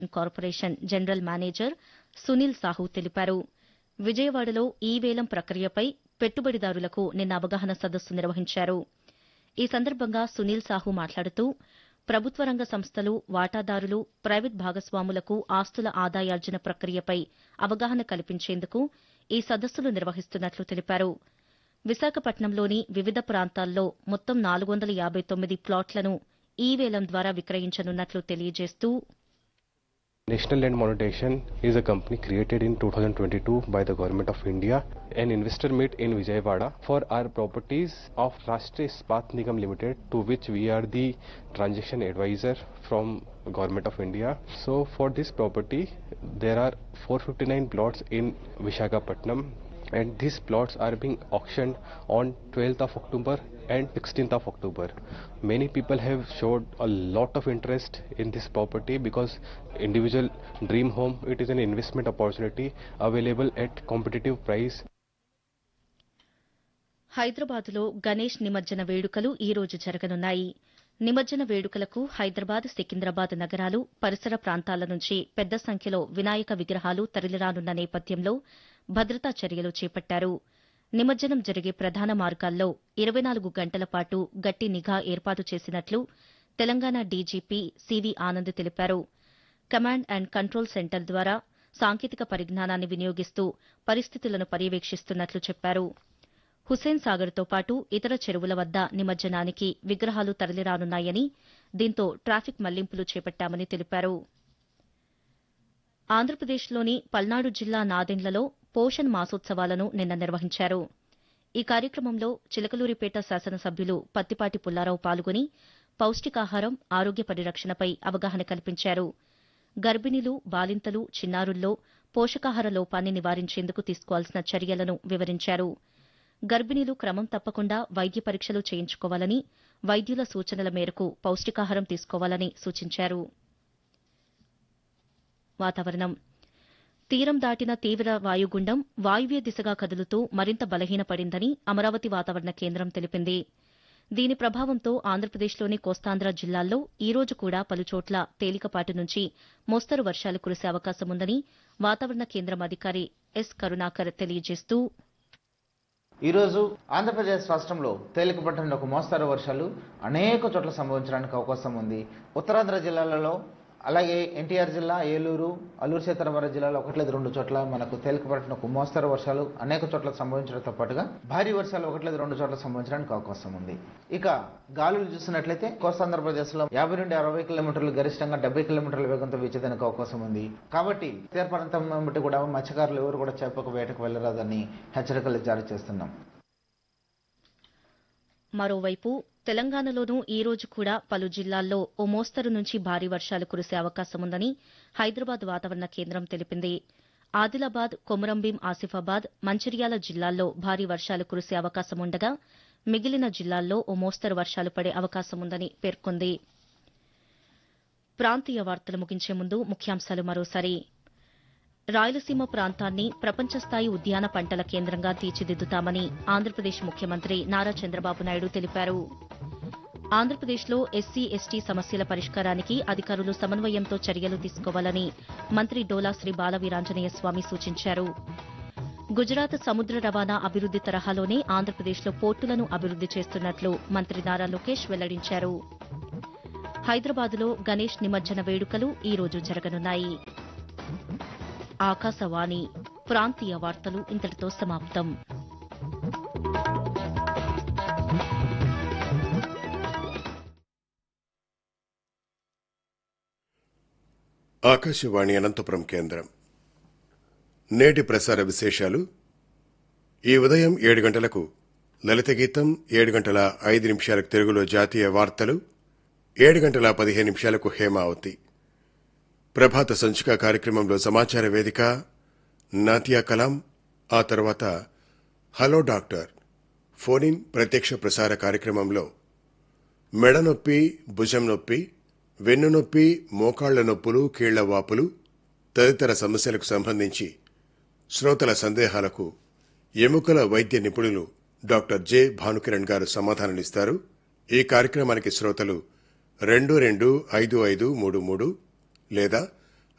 Corporation general manager Sunil Sahu తెలిపారు విజయవాడలో ఈ వేలం ప్రక్రియపై పెట్టుబడిదారులకు నిన్న అవగాహన సదస్సు నిర్వహించారు ఈ సందర్భంగా సునీల్ సాహు మాట్లాడుతూ ప్రభుత్వ రంగ సంస్థలు వాటాదారులు ప్రైవేట్ భాగస్వాములకు ఆస్తుల ఆదాయార్జన ప్రక్రియపై అవగాహన కల్పించేందుకు ఈ సదస్సులు నిర్వహిస్తున్నట్లు తెలిపారు విశాఖపట్నంలోని వివిధ ప్రాంతాల్లో మొత్తం నాలుగు వందల యాబై తొమ్మిది ప్లాట్లను ఈ వేలం ద్వారా విక్రయించనున్నట్లు తెలియజేస్తూ National Land Monetization is a company created in 2022 by the Government of India. An investor meet in Vijayawada for our properties of Rashtriya Ispat Nigam Limited, to which we are the transaction advisor from Government of India. So for this property, there are 459 plots in Vishakhapatnam and these plots are being auctioned on 12th of October and 16th of October. Many people have showed a lot of interest in this property because individual dream home it is an investment opportunity available at competitive price హైదరాబాద్లో గణేష్ నిమజ్జన వేడుకలు ఈ రోజు జరగనున్నాయి నిమజ్జన వేడుకలకు హైదరాబాద్ సికింద్రాబాద్ నగరాలు పరిసర ప్రాంతాల నుంచి పెద్ద సంఖ్యలో వినాయక విగ్రహాలు తరలిరానున్న నేపథ్యంలో భద్రతా చర్యలు చేపట్టారు నిమజ్జనం జరిగే ప్రధాన మార్గాల్లో ఇరవై నాలుగు గంటల పాటు గట్టి నిఘా ఏర్పాటు చేసినట్లు తెలంగాణ డీజీపీ సివి ఆనంద్ తెలిపారు కమాండ్ అండ్ కంట్రోల్ సెంటర్ ద్వారా సాంకేతిక పరిజ్ఞానాన్ని వినియోగిస్తూ పరిస్థితులను పర్యవేక్షిస్తున్నట్లు చెప్పారు హుస్సేన్ సాగర్తో పాటు ఇతర చెరువుల వద్ద నిమజ్జనానికి విగ్రహాలు తరలిరానున్నాయని దీంతో ట్రాఫిక్ మళ్లింపులు చేపట్టామని తెలిపారు ఆంధ్రప్రదేశ్లోని పల్నాడు జిల్లా నాదెండ్లలో పోషణ్ మాసోత్సవాలను నిన్న నిర్వహించారు ఈ కార్యక్రమంలో చిలకలూరిపేట శాసనసభ్యులు పత్తిపాటి పుల్లారావు పాల్గొని పౌష్టికాహారం ఆరోగ్య పరిరక్షణపై అవగాహన కల్పించారు గర్భిణీలు బాలింతలు చిన్నారుల్లో పోషకాహార లోపాన్ని నివారించేందుకు తీసుకోవాల్సిన చర్యలను వివరించారు గర్భిణీలు క్రమం తప్పకుండా వైద్య పరీక్షలు చేయించుకోవాలని వైద్యుల సూచనల మేరకు పౌష్టికాహారం తీసుకోవాలని సూచించారు వాతావరణం తీరం దాటిన తీవ్ర వాయుగుండం వాయువ్య దిశగా కదులుతూ మరింత బలహీనపడిందని అమరావతి వాతావరణ కేంద్రం తెలిపింది దీని ప్రభావంతో ఆంధ్రప్రదేశ్లోని కోస్తాంధ్ర జిల్లాల్లో ఈ రోజు కూడా పలుచోట్ల తేలికపాటి నుంచి మోస్తరు వర్షాలు కురిసే అవకాశముందని వాతావరణ కేంద్రం అధికారి ఎస్ కరుణాకర్ తెలియజేస్తూ ఈరోజు ఆంధ్రప్రదేశ్ రాష్ట్రంలో తేలికపాటి నుండి ఒక మోస్తారు వర్షాలు అనేక చోట్ల సంభవించడానికి అవకాశం ఉంది ఉత్తరాంధ్ర జిల్లాలలో అలాగే ఎన్టీఆర్ జిల్లా ఏలూరు అల్లూరు సీతారామరాజు జిల్లాలో ఒకటి లేదు రెండు చోట్ల మనకు తేలికపాటిన ఒక మోస్తరు వర్షాలు అనేక చోట్ల సంభవించడంతో పాటుగా భారీ వర్షాలు ఒకటి లేదు రెండు చోట్ల సంభవించడానికి అవకాశం ఉంది ఇక గాలులు చూసినట్లయితే కోస్తాంధ్రప్రదేశ్లో యాభై నుండి అరవై కిలోమీటర్లు గరిష్టంగా డెబ్బై కిలోమీటర్ల వేగంతో వీచేదానికి అవకాశం ఉంది కాబట్టి తీర ప్రాంతం బట్టి కూడా మత్స్యకారులు ఎవరు కూడా చేపకు వేటకు వెళ్లరాదని హెచ్చరికలు జారీ చేస్తున్నాం మరోవైపు తెలంగాణలోనూ ఈ రోజు కూడా పలు జిల్లాల్లో ఓ మోస్తరు నుంచి భారీ వర్షాలు కురిసే అవకాశముందని హైదరాబాద్ వాతావరణ కేంద్రం తెలిపింది ఆదిలాబాద్ కొమురంభీం ఆసిఫాబాద్ మంచిర్యాల జిల్లాల్లో భారీ వర్షాలు కురిసే అవకాశముండగా మిగిలిన జిల్లాల్లో ఓ మోస్తరు వర్షాలు పడే అవకాశముందని పేర్కొంది ప్రాంతీయ వార్తలు ముగించే ముందు ముఖ్యాంశాలు మరోసారి రాయలసీమ ప్రాంతాన్ని ప్రపంచ స్థాయి ఉద్యాన పంటల కేంద్రంగా తీర్చిదిద్దుతామని ఆంధ్రప్రదేశ్ ముఖ్యమంత్రి నారా చంద్రబాబు నాయుడు తెలిపారు ఆంధ్రప్రదేశ్లో ఎస్సీ ఎస్టీ సమస్యల పరిష్కారానికి అధికారులు సమన్వయంతో చర్యలు తీసుకోవాలని మంత్రి డోలా శ్రీ బాలవీరాంజనేయ స్వామి సూచించారు గుజరాత్ సముద్ర రవాణా అభివృద్ది తరహాలోనే ఆంధ్రప్రదేశ్లో పోర్టులను అభివృద్ది చేస్తున్నట్లు మంత్రి నారా లోకేష్ వెల్లడించారు హైదరాబాద్లో గణేష్ నిమజ్జన వేడుకలు ఈ రోజు జరగనున్నాయి ఆకాశవాణి ప్రాంతీయ వార్తలు ఇంతటితో సమాప్తం ఆకాశవాణి అనంతపురం కేంద్రం నేటి ప్రసార విశేషాలు ఈ ఉదయం ఏడు గంటలకు లలిత గీతం ఏడు గంటల ఐదు నిమిషాలకు తెలుగులో జాతీయ వార్తలు ఏడు గంటల పదిహేను నిమిషాలకు హేమావతి ప్రభాత సంచిక కార్యక్రమంలో సమాచార వేదిక నాతియా కలాం ఆ తర్వాత హలో డాక్టర్ ఫోనిన్ ప్రత్యక్ష ప్రసార కార్యక్రమంలో మెడ నొప్పి భుజం నొప్పి వెన్ను నొప్పి మోకాళ్ల నొప్పులు కీళ్ల వాపులు తదితర సమస్యలకు సంబంధించి శ్రోతల సందేహాలకు ఎముకల వైద్య నిపుణులు డాక్టర్ జె భానుకిరణ్ గారు సమాధానాలిస్తారు ఈ కార్యక్రమానికి శ్రోతలు రెండు రెండు ఐదు ఐదు మూడు మూడు లేదా